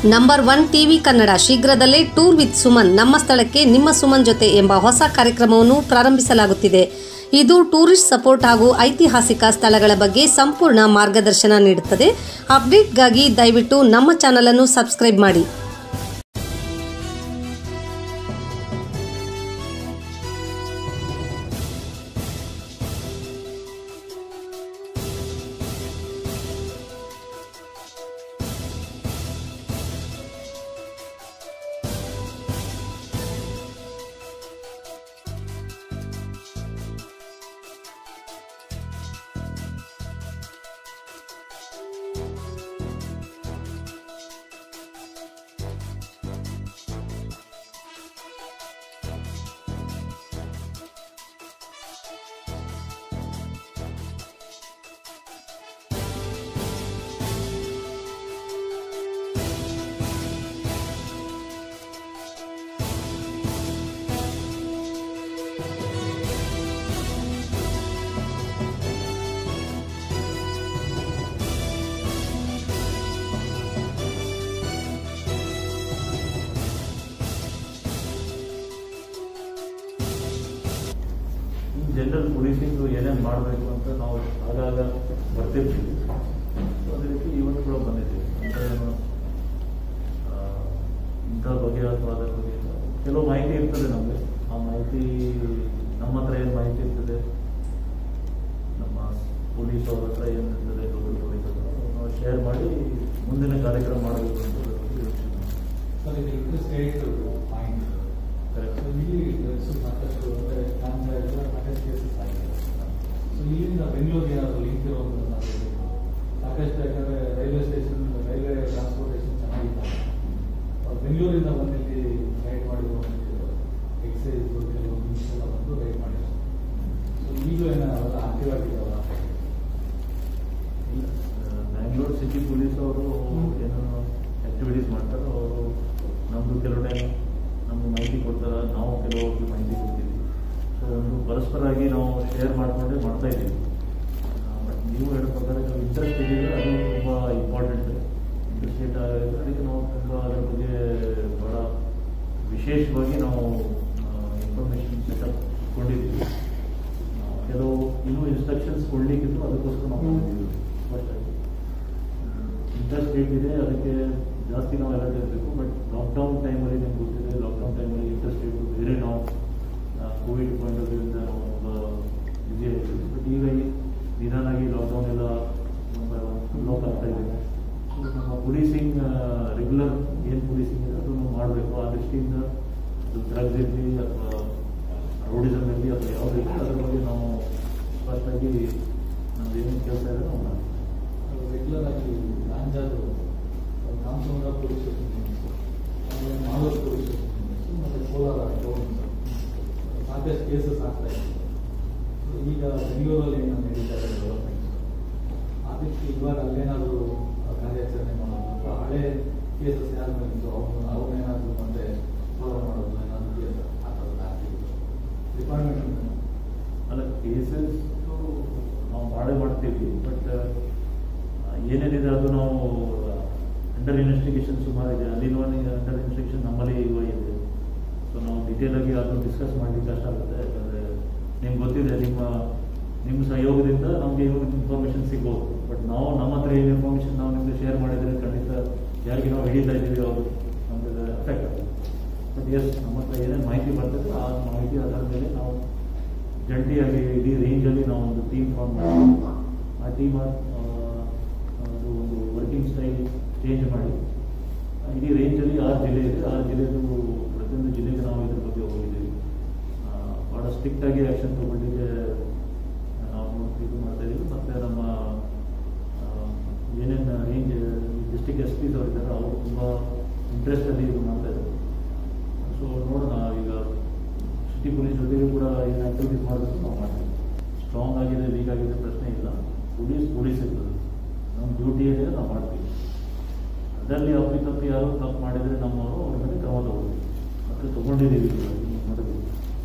Number one TV Kannada ಶೀಘ್ರದಲ್ಲೇ tour with Suman ನಮ್ಮ ಸ್ಥಳಕ್ಕೆ ನಿಮ್ಮ ಸುಮನ್ ಜೊತೆ ಎಂಬ ಹೊಸ ಕಾರ್ಯಕ್ರಮವನ್ನು ಪ್ರಾರಂಭಿಸಲಾಗುತ್ತಿದೆ ಇದು ಟೂರಿಸ್ಟ್ ಸಪೋರ್ಟ್ ಹಾಗೂ ಐತಿಹಾಸಿಕ ಸ್ಥಳಗಳ ಬಗ್ಗೆ ಸಂಪೂರ್ಣ ಮಾರ್ಗದರ್ಶನ ನೀಡುತ್ತದೆ ಅಪ್ಡೇಟ್ಗಾಗಿ ದಯವಿಟ್ಟು ನಮ್ಮ ಚಾನಲ್ ಅನ್ನು ಸಬ್ಸ್ಕ್ರೈಬ್ ಮಾಡಿ ಜನರಲ್ ಪೊಲೀಸಿಂಗು ಏನೇನು ಮಾಡಬೇಕು ಅಂತ ನಾವು ಆಗಾಗ ಬರ್ತಿರ್ತೀವಿ ಸೊ ಅದೇ ರೀತಿ ಇವತ್ತು ಕೂಡ ಬಂದಿದ್ದೀವಿ ಅಂದರೆ ಏನು ಆ, ಇಂಥ ಬಗ್ಗೆ ಅಥವಾ ಅದರ ಬಗ್ಗೆ ಇಲ್ಲ. ಕೆಲವು ಮಾಹಿತಿ ಇರ್ತದೆ ನಮಗೆ ಆ ಮಾಹಿತಿ ನಮ್ಮ ಹತ್ರ ಏನು ಮಾಹಿತಿ ಇರ್ತದೆ ನಮ್ಮ ಪೊಲೀಸ್ ಅವ್ರ ಹತ್ರ ಏನು ಇರ್ತದೆ ಲೋಕಲ್ ಪೊಲೀಸ್ ಹತ್ರ ನಾವು ಶೇರ್ ಮಾಡಿ ಮುಂದಿನ ಕಾರ್ಯಕ್ರಮ ಮಾಡಬೇಕು ಅಂತ ಅದ್ರ ಬಗ್ಗೆ ಯೋಚನೆ ಮಾಡ್ತೀವಿ. ಸರ್ ಇದು ಇಂಟ್ರೆಸ್ಟ್ ಪಾಯಿಂಟ್ Correct. ಸೊ ಇಲ್ಲಿ ಸೊ ಸಾಕಷ್ಟು ಅಂದರೆ ಕಾಣ್ತಾ ಇಲ್ಲ ಸಾಕಷ್ಟು ಕೇಸಸ್ ಆಗಿದೆ ಸೊ ಇಲ್ಲಿಂದ ಬೆಂಗಳೂರಿಗೆ ಏನಾದರೂ ಲಿಂಕ್ ಇರೋದು ಸಾಧ್ಯತೆ ಸಾಕಷ್ಟು ಯಾಕಂದರೆ ರೈಲ್ವೆ ಸ್ಟೇಷನ್ ರೈಲ್ವೆ ಟ್ರಾನ್ಸ್ಪೋರ್ಟೇಷನ್ ಚೆನ್ನಾಗಿದ್ದಾರೆ ಅವ್ರು ಬೆಂಗಳೂರಿಂದ ಬಂದು ಇಲ್ಲಿ ಗೈಡ್ ಮಾಡಿರೋ ಎಕ್ಸೈಸ್ ಕೆಲವು ನಿಮಿಷ ಎಲ್ಲ ಬಂದು ಗೈಡ್ ಮಾಡಿದ್ರು ಸೊ ಈಗಲೂ ಏನಾದ್ರು ಆಕ್ಟಿವ್ ಆಗಿದ್ದಾವ ಇಲ್ಲ ಬ್ಯಾಂಗ್ಳೂರ್ ಸಿಟಿ ಪೊಲೀಸ್ ಅವರು ಹ್ಮ್. ಏನೋ ಆಕ್ಟಿವಿಟೀಸ್ ಮಾಡ್ತಾರೆ ಅವರು ನಮ್ಮದು ಕೆಲವು ಟೈಮ್ ನಮ್ಗೆ ಮಾಹಿತಿ ಕೊಡ್ತಾರೆ ನಾವು ಕೆಲವ್ರಿಗೆ ಮಾಹಿತಿ ಕೊಡ್ತೀವಿ ಸೊ ಒಂದು ಪರಸ್ಪರವಾಗಿ ನಾವು ಶೇರ್ ಮಾಡಿಕೊಂಡೇ ಮಾಡ್ತಾ ಇದ್ದೀವಿ ಬಟ್ ನೀವು ಹೇಳೋ ಪ್ರಕಾರ ಇಂಟ್ರೆಸ್ಟ್ ಇದೆಯಲ್ಲ ಅದು ತುಂಬ ಇಂಪಾರ್ಟೆಂಟ್ ಇಂಟ್ರೆಸ್ಟ್ ಆಗಿದೆ ಅದಕ್ಕೆ ನಾವು ತುಂಬ ಅದರ ಬಗ್ಗೆ ಭಾಳ ವಿಶೇಷವಾಗಿ ನಾವು ಇನ್ಫಾರ್ಮೇಷನ್ ಸೆಟಪ್ ಕೊಟ್ಟಿದ್ದೀವಿ ನಾವು ಕೆಲವು ಇನ್ನೂ ಇನ್ಸ್ಟ್ರಕ್ಷನ್ಸ್ ಕೊಡ್ಲಿಕ್ಕಿತ್ತು ಅದಕ್ಕೋಸ್ಕರ ನಾವು ಹ್ಮ್. ಮಾಡಿದ್ದೀವಿ ಫಸ್ಟಾಗಿ ಇಂಟ್ರೆಸ್ಟ್ ರೇಟ್ ಇದೆ ಅದಕ್ಕೆ ಜಾಸ್ತಿ ನಾವು ಅಲರ್ಟ್ ಇರಬೇಕು ಬಟ್ ಲಾಕ್ಡೌನ್ ಟೈಮಲ್ಲಿ ನಿಮ್ಗೆ ಗೊತ್ತಿದೆ ಲಾಕ್ಡೌನ್ ಟೈಮಲ್ಲಿ ಇಂಟ್ರೆಸ್ಟ್ ರೇಟ್ ಬೇರೆ ನಾವು ಕೋವಿಡ್ ಪಾಯಿಂಟ್ ಆಫ್ ವ್ಯೂಯಿಂದ ನಾವು ತುಂಬ ಬ್ಯುಸಿ ಆಗಿದ್ದೀವಿ ಬಟ್ ಈಗ ಈ ನಿಧಾನಾಗಿ ಲಾಕ್ಡೌನ್ ಎಲ್ಲ ಲೋಕ್ ಆಗ್ತಾ ಇದೆ ಸೊ ನಮ್ಮ ಪೊಲೀಸಿಂಗ್ ರೆಗ್ಯುಲರ್ ಏನು ಪೊಲೀಸಿಂಗ್ ಇದೆ ಅದನ್ನು ಮಾಡಬೇಕು ಆ ದೃಷ್ಟಿಯಿಂದ ಡ್ರಗ್ಸ್ ಇರಲಿ ಅಥವಾ ರೋಡಿಸಮ್ ಇರಲಿ ಅಥವಾ ಯಾವುದೇ ಇರಲಿ ಅದ್ರ ಬಗ್ಗೆ ನಾವು ಫಸ್ಟಾಗಿ ನಮ್ದು ಏನೇನು ಕೆಲಸ ಇದೆ ನಾವು ಮಾಡ್ತೀವಿ ರೆಗ್ಯುಲರ್ ಆಗಿ ಗಾಂಜಾದು ರಾಮಚಂದ್ರ ಪೊಲೀಸ್ ಸ್ಟೇಷನ್ ಆಮೇಲೆ ಮಾಲೂರು ಪೊಲೀಸ್ ಸ್ಟೇಷನ್ ಮತ್ತು ಕೋಲಾರ ಟೌನ್ ಸಾಕಷ್ಟು ಕೇಸಸ್ ಆಗ್ತಾ ಇದೆ So, ಈಗ ಬೆಂಗಳೂರಲ್ಲಿ ಏನು ನಡೀತಾ ಇದೆ ಡೆವಲಪ್ಮೆಂಟ್ ಅದಕ್ಕೆ ಇವಾಗ ಅಲ್ಲೇನಾದರೂ ಕಾರ್ಯಾಚರಣೆ ಮಾಡೋದು ಅಥವಾ ಹಳೆ ಕೇಸಸ್ ಯಾರ ಮೇಲೆ ಇತ್ತು ಅವ್ರನ್ನ ಅವ್ರನ್ನೇನಾದರೂ ಮತ್ತೆ ಫಾಲೋ ಮಾಡೋದು ಏನಾದರೂ ಕೇಸ್ ಆ ಥರದ್ದು ಆಗ್ತಿತ್ತು ಡಿಪಾರ್ಟ್ಮೆಂಟ್ ಅಲ್ಲ ಕೇಸಸ್ ನಾವು ಮಾಡೇ ಮಾಡ್ತೀವಿ ಬಟ್ ಏನೇನಿದೆ ಅದು ನಾವು ಅಂಡರ್ ಇನ್ವೆಸ್ಟಿಗೇಷನ್ ಸುಮಾರಿದೆ ಅಲ್ಲಿನ ಅಂಡರ್ ಇನ್ವೆಸ್ಟಿಗೇಷನ್ ನಮ್ಮಲ್ಲಿ ಇವಾಗ ಇದೆ ಸೊ ನಾವು ಡೀಟೇಲ್ ಆಗಿ ಅದನ್ನು ಡಿಸ್ಕಸ್ ಮಾಡಲಿಕ್ಕೆ ಕಷ್ಟ ಆಗುತ್ತೆ ಯಾಕಂದರೆ ನಿಮ್ಗೆ ಗೊತ್ತಿದೆ ನಿಮ್ಮ ನಿಮ್ಮ ಸಹಯೋಗದಿಂದ ನಮಗೆ ಇವಾಗ ಇನ್ಫಾರ್ಮೇಷನ್ ಸಿಗ್ಬೋದು ಬಟ್ ನಾವು ನಮ್ಮ ಹತ್ರ ಏನು ಇನ್ಫಾರ್ಮೇಷನ್ ನಾವು ನಿಮಗೆ ಶೇರ್ ಮಾಡಿದರೆ ಖಂಡಿತ ಯಾರಿಗೆ ನಾವು ಹಿಡಿತಾ ಇದ್ದೀವಿ ಅವರು ನಮಗೆ ಅಫೆಕ್ಟ್ ಆಗುತ್ತೆ ಬಟ್ ಎಸ್ ನಮ್ಮ ಹತ್ರ ಏನೇನು ಮಾಹಿತಿ ಬರ್ತದೆ ಆ ಮಾಹಿತಿ ಆಧಾರದ ಮೇಲೆ ನಾವು ಜಂಟಿಯಾಗಿ ಇಡೀ ರೇಂಜಲ್ಲಿ ನಾವು ಒಂದು ಟೀಮ್ ಫಾರ್ಮ್ ಮಾಡಿ ಆ ಟೀಮ್ ಅದು ಒಂದು ವರ್ಕಿಂಗ್ ಸ್ಟೈಲ್ ಚೇಂಜ್ ಮಾಡಿ ಆ ಇಡೀ ರೇಂಜಲ್ಲಿ ಆರು ಜಿಲ್ಲೆ ಇದೆ ಆರು ಜಿಲ್ಲೆದು ಪ್ರತಿಯೊಂದು ಜಿಲ್ಲೆಗೆ ನಾವು ಇದ್ರ ಬಗ್ಗೆ ಹೋಗಿದ್ದೀವಿ ಆ, ಭಾಳ ಸ್ಟ್ರಿಕ್ಟ್ ಆಗಿ ಆ್ಯಕ್ಷನ್ ತಗೊಳ್ಳಿಕ್ಕೆ ನಾವು ಇದು ಮಾಡ್ತಾ ಇದ್ದೀವಿ ಮತ್ತು ನಮ್ಮ ಆ, ಏನೇನು ರೇಂಜ್ ಡಿಸ್ಟಿಕ್ ಎಸ್ ಪಿಸ್ ಅವರು ಇದ್ದಾರೆ ಅವರು ತುಂಬ ಇಂಟ್ರೆಸ್ಟಲ್ಲಿ ಇದು ಮಾಡ್ತಾ ಇದ್ದಾರೆ ಸೊ ನೋಡೋಣ ಈಗ ಸಿಟಿ ಪೊಲೀಸ್ ಜೊತೆಗೆ ಕೂಡ ಏನು ಆಕ್ಟಿವಿಟೀಸ್ ಮಾಡಬೇಕು ನಾವು ಮಾಡ್ತೀವಿ ಸ್ಟ್ರಾಂಗ್ ಆಗಿದೆ ವೀಕ್ ಆಗಿದೆ ಪ್ರಶ್ನೆ ಇಲ್ಲ ಪೊಲೀಸ್ ಪೊಲೀಸ್ ಇರ್ತದೆ ನಮ್ಮ ಡ್ಯೂಟಿ ಏನಿದೆ ನಾವು ಮಾಡ್ತೀವಿ ಅದರಲ್ಲಿ ಅಪ್ಪಿತಪ್ಪಿ ಯಾರು ತಪ್ಪು ಮಾಡಿದರೆ ನಮ್ಮವರು ಅವ್ರ ಮೇಲೆ ಕ್ರಮ ತಗೊಳ್ತೀವಿ ಮತ್ತು ತೊಗೊಂಡಿದ್ದೀವಿ ಮಾಡಿದ್ವಿ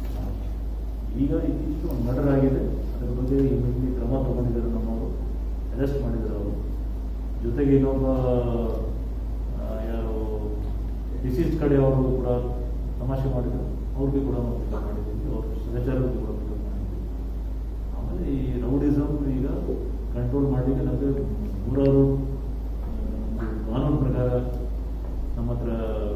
ಈಗ ಇತ್ತೀಚೆಗೆ ಒಂದು ಮರ್ಡರ್ ಆಗಿದೆ ಅದರ ಬಗ್ಗೆ ಇಮಿಡಿಯೇಟ್ಲಿ ಕ್ರಮ ತಗೊಂಡಿದ್ದಾರೆ ನಮ್ಮವರು ಅರೆಸ್ಟ್ ಮಾಡಿದ್ದಾರೆ ಅವರು ಜೊತೆಗೆ ಇನ್ನೊಬ್ಬ ಆ, ಯಾರು ಡಿಸೀಸ್ ಕಡೆಯವರು ಕೂಡ ತಮಾಷೆ ಮಾಡಿದ್ರು ಅವ್ರಿಗೆ ಕೂಡ ನಾವು ಪಿಕಪ್ ಮಾಡಿದ್ದೀವಿ ಅವ್ರ ಸಹಚರರಿಗೆ ಕೂಡ ಪಿಕಪ್ ಮಾಡಿದ್ದೀವಿ ಆಮೇಲೆ ಈ ರೌಡಿಸಮ್ ಈಗ ಕಂಟ್ರೋಲ್ ಮಾಡಲಿಕ್ಕೆ ನಮಗೆ ನೂರಾರು ಆ, ಕಾನೂನು ಪ್ರಕಾರ ನಮ್ಮ ಹತ್ರ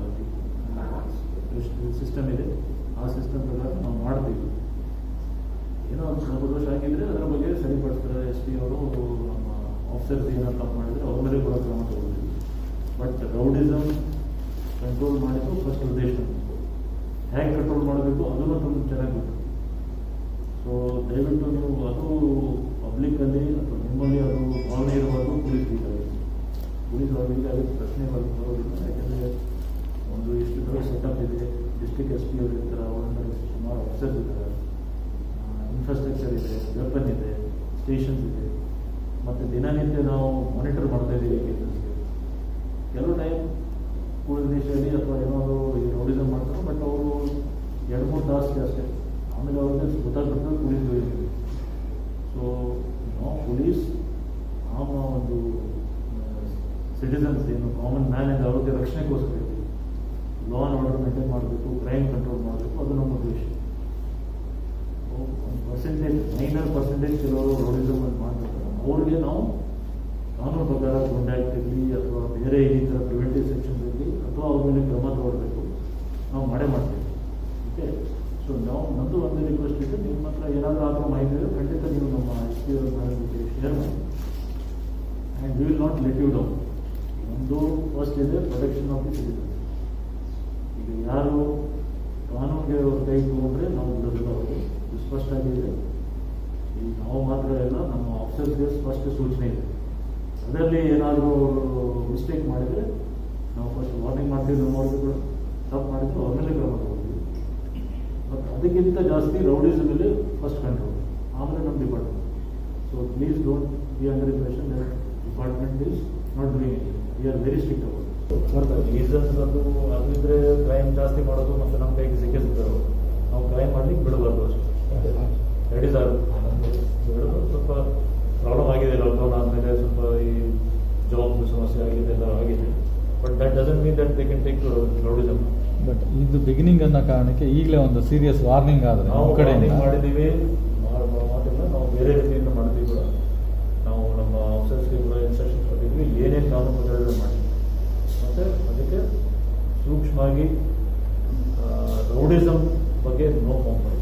ಸಿಸ್ಟಮ್ ಇದೆ ಆ ಸಿಸ್ಟಮ್ ಪ್ರಕಾರ ನಾವು ಮಾಡ್ತೀವಿ ಏನೋ ಒಂದು ಸ್ವಲ್ಪ ದೋಷ ಆಗಿದ್ರೆ ಅದರ ಬಗ್ಗೆ ಸರಿಪಡಿಸ್ತಾರೆ ಎಸ್ ಪಿ ಅವರು ನಮ್ಮ ಆಫೀಸರ್ಸ್ ಏನಾದ್ರು ತಪ್ಪು ಮಾಡಿದ್ರೆ ಅವ್ರ ಮೇಲೆ ಕೂಡ ಕ್ರಮ ತಗೊಳ್ತೀವಿ ಬಟ್ ರೌಡಿಸಮ್ ಕಂಟ್ರೋಲ್ ಮಾಡಿದ್ದು ಫಸ್ಟ್ ಉದ್ದೇಶ ಹೇಗೆ ಕಂಟ್ರೋಲ್ ಮಾಡಬೇಕು ಅದನ್ನು ತುಂಬ ಚೆನ್ನಾಗಿ ಗೊತ್ತು ಸೊ ದಯವಿಟ್ಟು ನೀವು ಅದು ಪಬ್ಲಿಕ್ಕಲ್ಲಿ ಅಥವಾ ನಿಮ್ಮಲ್ಲಿ ಅದು ಭಾವನೆ ಇರಬಾರ್ದು ಪೊಲೀಸ್ ಬೇಕಾಗಿದೆ ಪೊಲೀಸ್ ಅವರಿಗೆ ಅದಕ್ಕೆ ಪ್ರಶ್ನೆ ಬರ್- ಬರೋದಿಲ್ಲ ಯಾಕಂದರೆ ಒಂದು ಇಷ್ಟು ದೊಡ್ಡ ಸೆಟಪ್ ಇದೆ ಡಿಸ್ಟ್ರಿಕ್ಟ್ ಎಸ್ ಪಿ ಅವರು ಇರ್ತಾರೆ ಅವರ under ಸುಮಾರು ಆಫೀಸರ್ಸ್ ಇದ್ದಾರೆ ಇನ್ಫ್ರಾಸ್ಟ್ರಕ್ಚರ್ ಇದೆ ವೆಪನ್ ಇದೆ ಸ್ಟೇಷನ್ಸ್ ಇದೆ ಮತ್ತು ದಿನನಿತ್ಯ ನಾವು ಮಾನಿಟರ್ ಮಾಡ್ತಾ ಇದ್ದೀವಿ ಕೇಸಸ್ಗೆ ಕೆಲವು ಟೈಮ್ ಕೂಡಲ ದೇಶದಲ್ಲಿ ಅಥವಾ ಏನಾದರೂ ಈ ರೌಡಿಸಮ್ ಮಾಡ್ತಾರೆ ಬಟ್ ಅವರು ಎರಡು ಮೂರು ತಾಸು ಅಷ್ಟೇ ಆಮೇಲೆ ಅವ್ರಿಗೆ ಗೊತ್ತಾಗ್ಬಿಡ್ತದೆ ಪೊಲೀಸ್ ಹೋಗಿದ್ದೀವಿ ಸೊ ನಾವು ಪೊಲೀಸ್ ನಮ್ಮ ಒಂದು ಸಿಟಿಸನ್ಸ್ ಏನು ಕಾಮನ್ ಮ್ಯಾನ್ ಇದೆ ಅವ್ರಿಗೆ ರಕ್ಷಣೆಗೋಸ್ಕರ ಇದ್ದೀವಿ ಲಾ ಆ್ಯಂಡ್ ಆರ್ಡರ್ ಮೇಂಟೈನ್ ಮಾಡಬೇಕು ಕ್ರೈಮ್ ಕಂಟ್ರೋಲ್ ಮಾಡಬೇಕು ಅದು ನಮ್ಮ ಉದ್ದೇಶ ಒಂದು ಪರ್ಸೆಂಟೇಜ್ ಮೈನರ್ ಪರ್ಸೆಂಟೇಜ್ ಕೆಲವರು ರೌಡಿಸಮ್ ಅಂತ ಮಾಡ್ತಾರೆ ಅವ್ರಿಗೆ ನಾವು ಕಾನೂನು ಪ್ರಕಾರ ಕಾಂಟ್ಯಾಕ್ಟ್ ಇರಲಿ ಅಥವಾ ಬೇರೆ ಈ ಥರ ಪ್ರಿವೆಂಟಿವ್ ಸೆಕ್ಷನ್ಸ್ ಇರಲಿ ಅಥವಾ ಅವ್ರ ಮೇಲೆ ಕ್ರಮ ತಗೊಳ್ಬೇಕು ನಾವು ಮಾಡೇ ಮಾಡ್ತೀವಿ ಓಕೆ ಸೊ ನಾವು ನಮ್ಮದು ಒಂದು ರಿಕ್ವೆಸ್ಟ್ ಇದೆ ನಿಮ್ಮ ಹತ್ರ ಏನಾದರೂ ಆ ಥರ ಮಾಹಿತಿ ಇದ್ರೆ ಖಂಡಿತ ನೀವು ನಮ್ಮ ಎಸ್ ಪಿ ಅವ್ರ ಜೊತೆ ಶೇರ್ ಮಾಡಿ and we will not let you down ಒಂದು ಫಸ್ಟ್ ಇದೆ ಪ್ರೊಟೆಕ್ಷನ್ ಆಫ್ ದಿ ಸಿಟಿಸನ್ಸ್ ಈಗ ಯಾರು ಕಾನೂನಿಗೆ ಅವ್ರ ಕೈ ತಗೊಂಡ್ರೆ ನಾವು ಬಿಡೋದಿಲ್ಲ ಅವರು ಇದು ಸ್ಪಷ್ಟ ಆಗಿದೆ ಈಗ ನಾವು ಮಾತ್ರ ಇಲ್ಲ ನಮ್ಮ ಆಫೀಸರ್ಸ್ಗೆ ಸ್ಪಷ್ಟ ಸೂಚನೆ ಇದೆ ಅದರಲ್ಲಿ ಏನಾದರೂ ಅವರು ಮಿಸ್ಟೇಕ್ ಮಾಡಿದರೆ ನಾವು ಫಸ್ಟ್ ವಾರ್ನಿಂಗ್ ಮಾಡ್ತೀವಿ ನಮ್ಮವ್ರಿಗೆ ಕೂಡ ತಪ್ಪು ಮಾಡಿದ್ರೆ ಅವ್ರ ಮೇಲೆ ಕ್ರಮ ತಗೊಳ್ತೀವಿ ಬಟ್ ಅದಕ್ಕಿಂತ ಜಾಸ್ತಿ ರೌಡಿಸಮ್ ಮೇಲೆ ಫಸ್ಟ್ ಕಂಟ್ರೋಲ್ ಆಮೇಲೆ ನಮ್ಮ department so please don't be under impression that department is not doing it we are very strict about reasons ಅದು ಅದಿದ್ರೆ ಕ್ರೈಮ್ ಜಾಸ್ತಿ ಮಾಡೋದು ಮತ್ತು ನಮ್ಮ ಕೈಗೆ ಸಿಕ್ಕೇ ಸಿಗ್ತಾರೆ ನಾವು ಕ್ರೈಮ್ ಮಾಡ್ಲಿಕ್ಕೆ ಬಿಡಬಾರ್ದು ಅಷ್ಟೇ ರೆಡಿ ಸರ್ ಬಿಡೋದು ಸ್ವಲ್ಪ ಪ್ರಾಬ್ಲಮ್ ಆಗಿದೆ ಲಾಕ್ಡೌನ್ ಆದಮೇಲೆ ಸ್ವಲ್ಪ ಈ ಜಾಬ್ ಸಮಸ್ಯೆ ಆಗಿದೆ ಎಲ್ಲ ಆಗಿದೆ but that doesn't mean that they can take rowdyism but ಇದು ಬಿಗಿನಿಂಗ್ ಅನ್ನೋ ಕಾರಣಕ್ಕೆ ಈಗಲೇ ಒಂದು ಸೀರಿಯಸ್ ವಾರ್ನಿಂಗ್ ಆದ್ರೆ ನಾವು ನಮ್ಮ ಕಡೆಯಿಂದ warning ಮಾಡಿದ್ದೀವಿ ಮಾಡ್- ಮಾ- ಮಾತಿಲ್ಲ ನಾವು ಬೇರೆ ರೀತಿಯಿಂದ ಮಾಡ್ತೀವಿ ಕೂಡ ನಾವು ನಮ್ಮ ಆಫೀಸರ್ಸ್ಗೆ ಕೂಡ ಇನ್ಸ್ಟ್ರಕ್ಷನ್ ಕೊಟ್ಟಿದ್ವಿ ಏನೇನು ಕಾನೂನು ಪ್ರಕಾರ ಮಾಡಿ ಮತ್ತು ಅದಕ್ಕೆ ಸೂಕ್ಷ್ಮವಾಗಿ ರೌಡಿಸಮ್ ಬಗ್ಗೆ ನೋ ಕಾಂಪ್ರಮೈಸ್